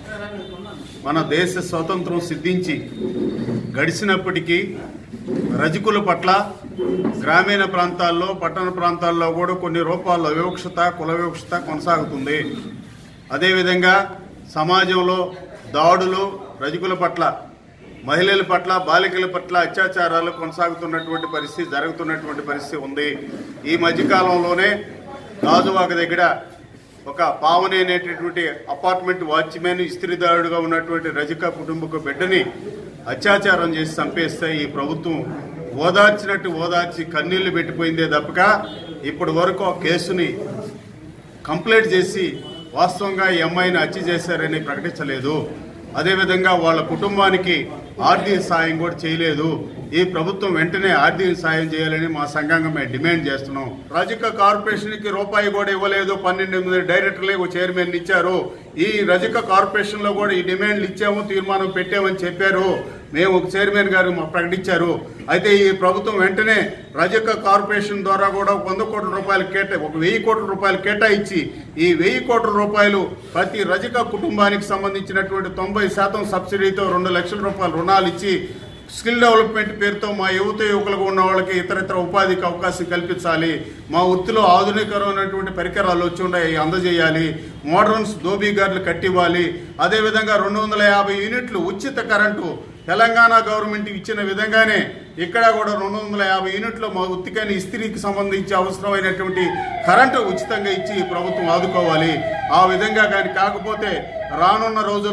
మన దేశ స్వాతంత్రం సిద్ధించి గడిచినప్పటికీ రజకుల పట్ల గ్రామీణ ప్రాంతాల్లో పట్టణ ప్రాంతాల్లో కూడా కొన్ని రూపాల్లో వివక్షత కుల వివక్షత కొనసాగుతుంది అదేవిధంగా సమాజంలో దాడులు రజకుల పట్ల మహిళల పట్ల బాలికల పట్ల అత్యాచారాలు కొనసాగుతున్నటువంటి పరిస్థితి జరుగుతున్నటువంటి పరిస్థితి ఉంది ఈ మధ్యకాలంలోనే గాజువాక దగ్గర ఒక పావని అనేటటువంటి అపార్ట్మెంట్ వాచ్మెన్ ఇస్త్రీదారుడుగా ఉన్నటువంటి రజక కుటుంబకు బిడ్డని అత్యాచారం చేసి చంపేస్తే ఈ ప్రభుత్వం ఓదార్చినట్టు ఓదార్చి కన్నీళ్లు పెట్టిపోయిందే తప్పక ఇప్పటి వరకు ఆ కేసుని కంప్లైంట్ చేసి వాస్తవంగా ఈ అమ్మాయిని హత్య చేశారని ప్రకటించలేదు అదేవిధంగా వాళ్ళ కుటుంబానికి ఆర్థిక సాయం కూడా చేయలేదు ఈ ప్రభుత్వం వెంటనే ఆర్థిక సాయం చేయాలని మా సంఘంగా మేము డిమాండ్ చేస్తున్నాం రజక కార్పొరేషన్కి రూపాయి కూడా ఇవ్వలేదు పన్నెండు మంది డైరెక్టర్లే ఒక చైర్మన్ ఇచ్చారు ఈ రజక కార్పొరేషన్ లో కూడా ఈ డిమాండ్లు ఇచ్చాము తీర్మానం పెట్టామని చెప్పారు మేము ఒక చైర్మన్ గారు మాకు ప్రకటించారు అయితే ఈ ప్రభుత్వం వెంటనే రజక కార్పొరేషన్ ద్వారా కూడా ఒక వంద కోట్ల రూపాయలు కేటా ఒక వెయ్యి కోట్ల రూపాయలు కేటాయించి ఈ వెయ్యి కోట్ల రూపాయలు ప్రతి రజక కుటుంబానికి సంబంధించినటువంటి తొంభై శాతం సబ్సిడీతో రెండు లక్షల రూపాయల రుణాలు ఇచ్చి స్కిల్ డెవలప్మెంట్ పేరుతో మా యువత యువకులుగా ఉన్న వాళ్ళకి ఇతర ఇతర ఉపాధికి అవకాశం కల్పించాలి మా వృత్తిలో ఆధునికరమైనటువంటి పరికరాలు వచ్చి ఉన్నాయి అందజేయాలి మోడర్న్స్ దోబీగార్లు కట్టివ్వాలి అదేవిధంగా రెండు వందల యాభై యూనిట్లు ఉచిత కరెంటు తెలంగాణ గవర్నమెంట్ ఇచ్చిన విధంగానే ఇక్కడ కూడా రెండు వందల యాభై యూనిట్లు మా ఉత్తికని ఇస్త్రీకి సంబంధించి అవసరమైనటువంటి కరెంటు ఉచితంగా ఇచ్చి ఈ ప్రభుత్వం ఆదుకోవాలి ఆ విధంగా కానీ కాకపోతే రానున్న రోజుల్లో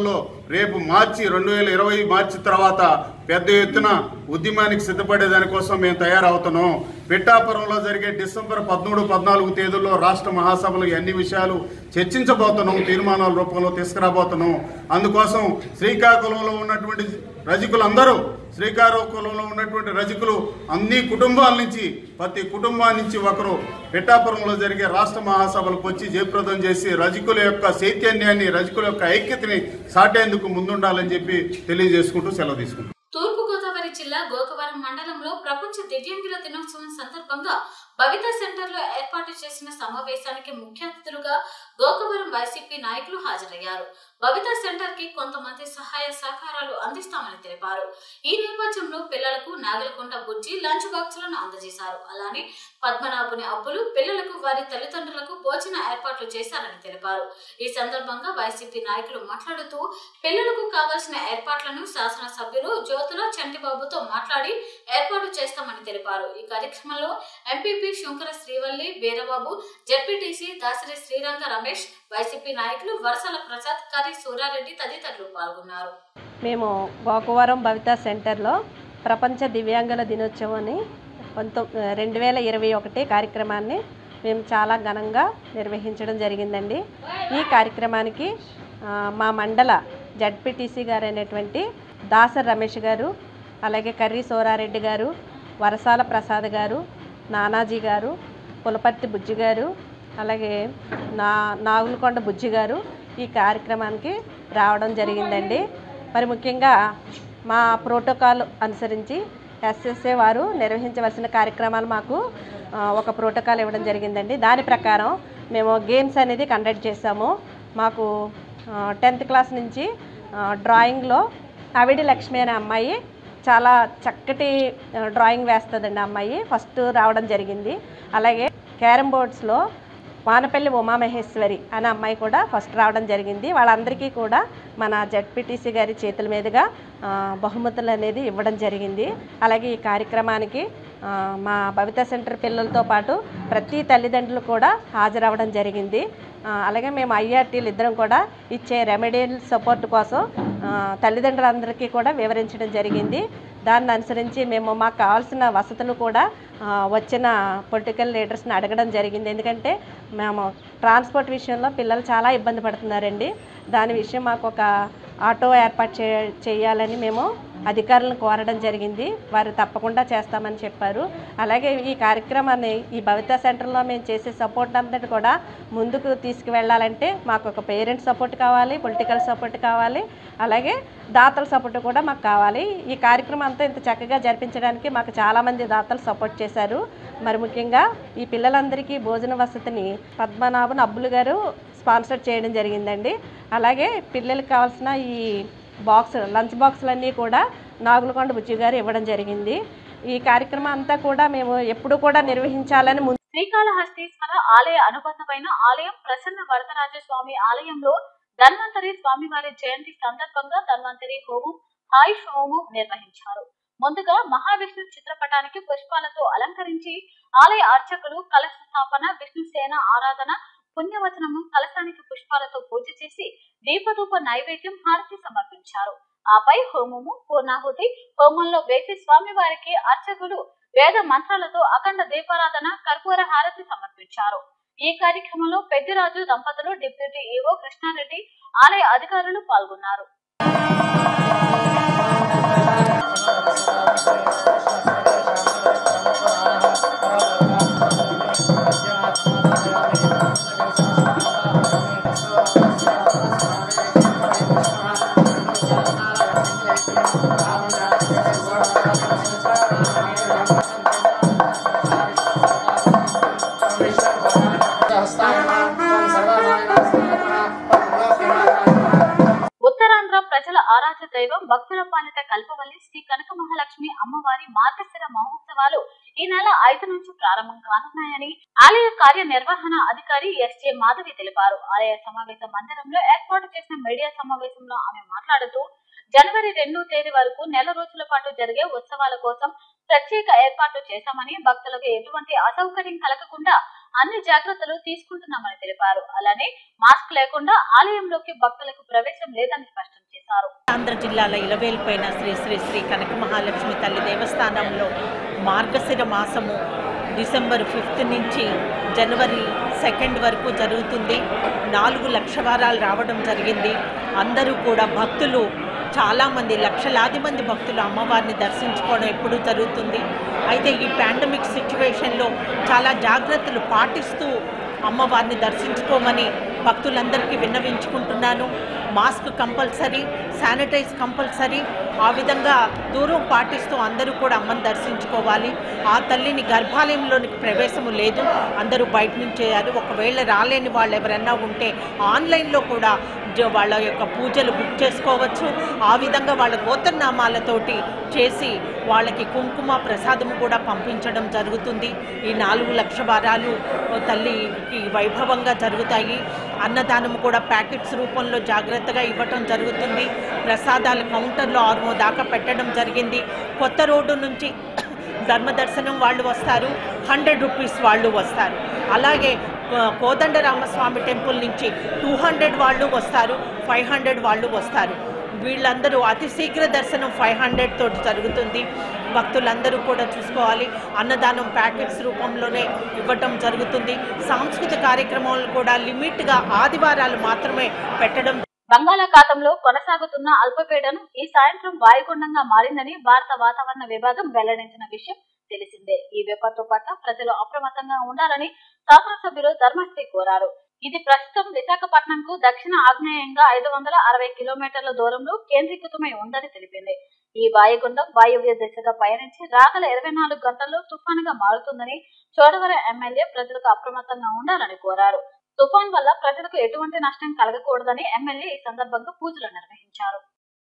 రేపు మార్చి రెండు వేల ఇరవై మార్చి తర్వాత పెద్ద ఎత్తున ఉద్యమానికి సిద్ధపడే దానికోసం మేము తయారవుతున్నాం పిఠాపురంలో జరిగే డిసెంబర్ పదమూడు పద్నాలుగు తేదీల్లో రాష్ట్ర మహాసభలు ఈ అన్ని విషయాలు చర్చించబోతున్నాం తీర్మానాల రూపంలో తీసుకురాబోతున్నాం అందుకోసం శ్రీకాకుళంలో ఉన్నటువంటి రజకులందరూ శ్రీకాకుళంలో ఉన్నటువంటి రజకులు అన్ని కుటుంబాల నుంచి ప్రతి కుటుంబం నుంచి ఒకరు పిఠాపురంలో జరిగే రాష్ట్ర మహాసభలకు వచ్చి జయప్రదం చేసి రజకుల యొక్క చైతన్యాన్ని రజకుల యొక్క ఐక్యతని సాటేందుకు ముందుండాలని చెప్పి తెలియజేసుకుంటూ సెలవు తీసుకుంటాం తూర్పు గోదావరి జిల్లా గోకవరం మండలంలో ప్రపంచ దివ్యాంగుల దినోత్సవం సందర్భంగా భవిత సెంటర్ లో ఏర్పాటు చేసిన సమావేశానికి ముఖ్య అతిథులుగా గోకవరం వైసీపీ నాయకులు హాజరయ్యారు భవిత సెంటర్ కి కొంతమంది సహాయ సహకారాలు అందిస్తామని తెలిపారు ఈ నేపథ్యంలో పిల్లలకు నాగలకొండ బుజ్జి లంచ్ బాక్సులను అందజేశారు అలానే పద్మనాభుని అప్పులు పిల్లలకు వారి తల్లిదండ్రులకు భోజన ఏర్పాట్లు చేశారని తెలిపారు ఈ సందర్భంగా వైసీపీ నాయకులు మాట్లాడుతూ పిల్లలకు కావాల్సిన ఏర్పాట్లను శాసనసభ్యులు జ్యోతుల చంటిబాబుతో మాట్లాడి ఏర్పాటు చేస్తామని తెలిపారు ఈ కార్యక్రమంలో MPP Sankara Srivalli Beerababu ZPTC Dasari Sriranga Ramesh YCP నాయకులు వరసల ప్రసాద్ కరి సూరారెడ్డి తదితరులు పాల్గొన్నారు మేము గోకవరం భవిత సెంటర్లో ప్రపంచ దివ్యాంగుల దినోత్సవాన్ని పంతొ రెండు వేల ఇరవై ఒకటి కార్యక్రమాన్ని మేము చాలా ఘనంగా నిర్వహించడం జరిగిందండి ఈ కార్యక్రమానికి ఆ, మా మండల జడ్పీటీసీ గారు అయినటువంటి దాసర్ రమేష్ గారు అలాగే కర్రీ సోరారెడ్డి గారు వరసాల ప్రసాద్ గారు నానాజీ గారు పులపర్తి బుజ్జి గారు అలాగే నా నాగులకొండ బుజ్జి గారు ఈ కార్యక్రమానికి రావడం జరిగిందండి మరి ముఖ్యంగా మా ప్రోటోకాల్ అనుసరించి ఎస్ఎస్ఏ వారు నిర్వహించవలసిన కార్యక్రమాలు మాకు ఆ, ఒక ప్రోటోకాల్ ఇవ్వడం జరిగిందండి దాని ప్రకారం మేము గేమ్స్ అనేది కండక్ట్ చేసాము మాకు టెన్త్ క్లాస్ నుంచి ఆ, డ్రాయింగ్లో అవిడి లక్ష్మి అనే అమ్మాయి చాలా చక్కటి ఆ, డ్రాయింగ్ వేస్తుందండి ఆ అమ్మాయి ఫస్ట్ రావడం జరిగింది అలాగే క్యారమ్ బోర్డ్స్లో వానపల్లి ఉమామహేశ్వరి అనే అమ్మాయి కూడా ఫస్ట్ రావడం జరిగింది వాళ్ళందరికీ కూడా మన జడ్పీటీసీ గారి చేతుల మీదుగా ఆ, బహుమతులు అనేది ఇవ్వడం జరిగింది అలాగే ఈ కార్యక్రమానికి ఆ, మా భవిత సెంటర్ పిల్లలతో పాటు ప్రతి తల్లిదండ్రులు కూడా హాజరవ్వడం జరిగింది ఆ, అలాగే మేము ఐఆర్టీలు ఇద్దరం కూడా ఇచ్చే రెమెడియల్ సపోర్ట్ కోసం ఆ, తల్లిదండ్రులందరికీ కూడా వివరించడం జరిగింది దాన్ని అనుసరించి మేము మాకు కావాల్సిన వసతులు కూడా ఆ, వచ్చిన పొలిటికల్ లీడర్స్ని అడగడం జరిగింది ఎందుకంటే మేము ట్రాన్స్పోర్ట్ విషయంలో పిల్లలు చాలా ఇబ్బంది పడుతున్నారండి దాని విషయం మాకు ఒక ఆటో ఏర్పాటు చే చేయాలని మేము అధికారులను కోరడం జరిగింది వారు తప్పకుండా చేస్తామని చెప్పారు అలాగే ఈ కార్యక్రమాన్ని ఈ భవిత సెంటర్లో మేము చేసే సపోర్ట్ అంతటి కూడా ముందుకు తీసుకువెళ్ళాలంటే మాకు ఒక పేరెంట్ సపోర్ట్ కావాలి పొలిటికల్ సపోర్ట్ కావాలి అలాగే దాతల సపోర్ట్ కూడా మాకు కావాలి ఈ కార్యక్రమం అంతా ఇంత చక్కగా జరిపించడానికి మాకు చాలామంది దాతలు సపోర్ట్ చేశారు మరి ముఖ్యంగా ఈ పిల్లలందరికీ భోజన వసతిని పద్మనాభన్ అబ్బులు గారు స్పాన్సర్ చేయడం జరిగిందండి అలాగే పిల్లలకు కావాల్సిన ఈ బాక్స్ లంచ్ బాక్సులన్నీ కూడా నాగులకొండ బుజ్జి గారు ఇవ్వడం జరిగింది ఈ కార్యక్రమం అంతా కూడా మేము ఎప్పుడు కూడా నిర్వహించాలని ముందు శ్రీకాళహస్తీశ్వర ఆలయ అనుబంధమైన ఆలయం ప్రసన్న వరదరాజ స్వామి ఆలయంలో ధన్వంతరి స్వామివారి జయంతి సందర్భంగా ధన్వంతరి హోమం ఆయుష్ హోమం నిర్వహించారు ముందుగా మహావిష్ణు చిత్రపటానికి పుష్పాలతో అలంకరించి ఆలయ అర్చకులు కలశ స్థాపన విష్ణు సేన ఆరాధన పుణ్యవచనము కలశానికి పుష్పాలతో పూజ చేసి దీపధూప నైవేద్యం హారతి సమర్పించారు ఆపై హోమము పూర్ణాహుతి హోమంలో వేసి స్వామివారికి అర్చకులు వేద మంత్రాలతో అఖండ దీపారాధన కర్పూర హారతి సమర్పించారు ఈ కార్యక్రమంలో పెద్దిరాజు దంపతులు డిప్యూటీ ఈవో కృష్ణారెడ్డి ఆలయ అధికారులు పాల్గొన్నారు ఉత్తరాంధ్ర ప్రజల ఆరాధ్య దైవం భక్తుల పాలిట కల్పవల్లి శ్రీ కనక మహాలక్ష్మి అమ్మవారి మార్గశిర మహోత్సవాలు ఈ నెల ఐదు నుంచి ప్రారంభం కానున్నాయని ఆలయ కార్యనిర్వహణ అధికారి ఎస్జే మాధవి తెలిపారు ఆలయ సమావేశ మందిరంలో ఏర్పాటు చేసిన మీడియా సమావేశంలో ఆమె మాట్లాడుతూ జనవరి రెండో తేదీ వరకు నెల రోజుల పాటు జరిగే ఉత్సవాల కోసం ప్రత్యేక ఏర్పాట్లు చేశామని భక్తులకు ఎటువంటి అసౌకర్యం కలగకుండా అన్ని జాగ్రత్తలు తీసుకుంటున్నామని తెలిపారు అలానే మాస్క్ లేకుండా ఆలయంలోకి భక్తులకు ప్రవేశం లేదని స్పష్టం చేశారు ఆంధ్ర జిల్లాల ఇలవేల్పోయిన శ్రీ శ్రీ శ్రీ కనక మహాలక్ష్మి తల్లి దేవస్థానంలో మార్గశిర మాసము డిసెంబర్ ఫిఫ్త్ నుంచి జనవరి సెకండ్ వరకు జరుగుతుంది నాలుగు లక్ష వారాలు రావడం జరిగింది అందరూ కూడా భక్తులు చాలామంది లక్షలాది మంది భక్తులు అమ్మవారిని దర్శించుకోవడం ఎప్పుడూ జరుగుతుంది అయితే ఈ పాండమిక్ సిచ్యువేషన్లో చాలా జాగ్రత్తలు పాటిస్తూ అమ్మవారిని దర్శించుకోమని భక్తులందరికీ విన్నవించుకుంటున్నాను మాస్క్ కంపల్సరీ శానిటైజ్ కంపల్సరీ ఆ విధంగా దూరం పాటిస్తూ అందరూ కూడా అమ్మని దర్శించుకోవాలి ఆ తల్లిని గర్భాలయంలోనికి ప్రవేశము లేదు అందరూ బయట నుంచి చేయాలి ఒకవేళ రాలేని వాళ్ళు ఎవరన్నా ఉంటే ఆన్లైన్లో కూడా జ- వాళ్ళ యొక్క పూజలు బుక్ చేసుకోవచ్చు ఆ విధంగా వాళ్ళ గోత్రనామాలతోటి చేసి వాళ్ళకి కుంకుమ ప్రసాదం కూడా పంపించడం జరుగుతుంది ఈ నాలుగు లక్ష వారాలు తల్లికి వైభవంగా జరుగుతాయి అన్నదానం కూడా ప్యాకెట్స్ రూపంలో జాగ్రత్తగా ఇవ్వటం జరుగుతుంది ప్రసాదాల కౌంటర్లో ఆరు దాకా పెట్టడం జరిగింది కొత్త రోడ్డు నుంచి ధర్మదర్శనం వాళ్ళు వస్తారు హండ్రెడ్ రూపీస్ వాళ్ళు వస్తారు అలాగే కో- కోదండరామస్వామి టెంపుల్ నుంచి టూ హండ్రెడ్ వాళ్ళు వస్తారు ఫైవ్ హండ్రెడ్ వాళ్ళు వస్తారు వీళ్ళందరూ అతి శీఘ్ర దర్శనం ఫైవ్ హండ్రెడ్ తోటి జరుగుతుంది భక్తులందరూ కూడా చూసుకోవాలి అన్నదానం ప్యాకెట్స్ రూపంలోనే ఇవ్వటం జరుగుతుంది సాంస్కృతిక కార్యక్రమాలు కూడా లిమిట్గా ఆదివారాలు మాత్రమే పెట్టడం బంగాళాఖాతంలో కొనసాగుతున్న అల్పపీడనం ఈ సాయంత్రం వాయుగుండంగా మారిందని భారత వాతావరణ విభాగం వెల్లడించిన విషయం తెలిసిందే ఈ విపత్తు పట్ల ప్రజలు అప్రమత్తంగా ఉండాలని శాసనసభ్యులు ధర్మశ్రీ కోరారు ఇది ప్రస్తుతం విశాఖపట్నంకు దక్షిణ ఆగ్నేయంగా ఐదు వందల అరవై కిలోమీటర్ల దూరంలో కేంద్రీకృతమై ఉందని తెలిపింది ఈ వాయుగుండం వాయువ్య దిశగా పయనించి రాగల ఇరవై నాలుగు గంటల్లో తుఫానుగా మారుతుందని చోడవరం ఎమ్మెల్యే ప్రజలకు అప్రమత్తంగా ఉండాలని కోరారు తుఫాన్ వల్ల ప్రజలకు ఎటువంటి నష్టం కలగకూడదని ఎమ్మెల్యే ఈ సందర్భంగా పూజలు నిర్వహించారు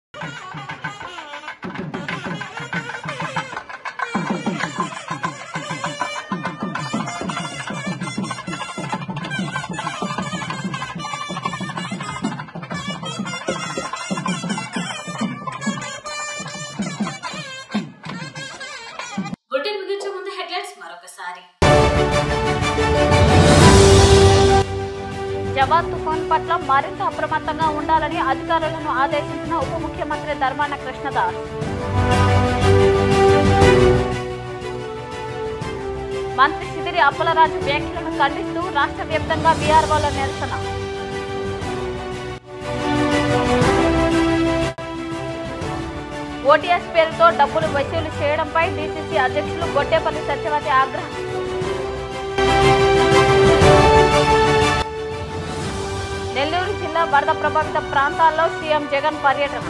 బులెటిన్ ముగించే ముందు హెడ్లైన్స్ మరొకసారి జవాన్ తుఫాన్ పట్ల మరింత అప్రమత్తంగా ఉండాలని అధికారులను ఆదేశించిన ఉప ముఖ్యమంత్రి ధర్మాన కృష్ణదాస్ మంత్రి సిదిరి అప్పలరాజు వ్యాఖ్యలను ఖండిస్తూ రాష్ట్ర వ్యాప్తంగా బీఆర్ఓల నిరసన ఓటీఎస్ పేరుతో డబ్బులు వసూలు చేయడంపై డీసీసీ అధ్యక్షులు గొడ్డేపల్లి సత్యవతి ఆగ్రహం నెల్లూరు జిల్లా వరద ప్రభావిత ప్రాంతాల్లో సీఎం జగన్ పర్యటన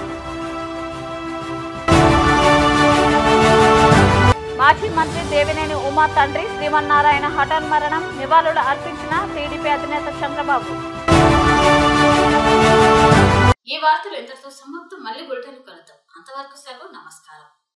మాజీ మంత్రి దేవినేని ఉమా తండ్రి శ్రీమన్నారాయణ హఠాన్ మరణం నివాళులు అర్పించిన టీడీపీ అధినేత చంద్రబాబు ఈ వార్తలు ఇంతటితో సమాప్తం మళ్ళీ బులెటిన్ కలుద్దాం అంతవరకు సెలవు నమస్కారం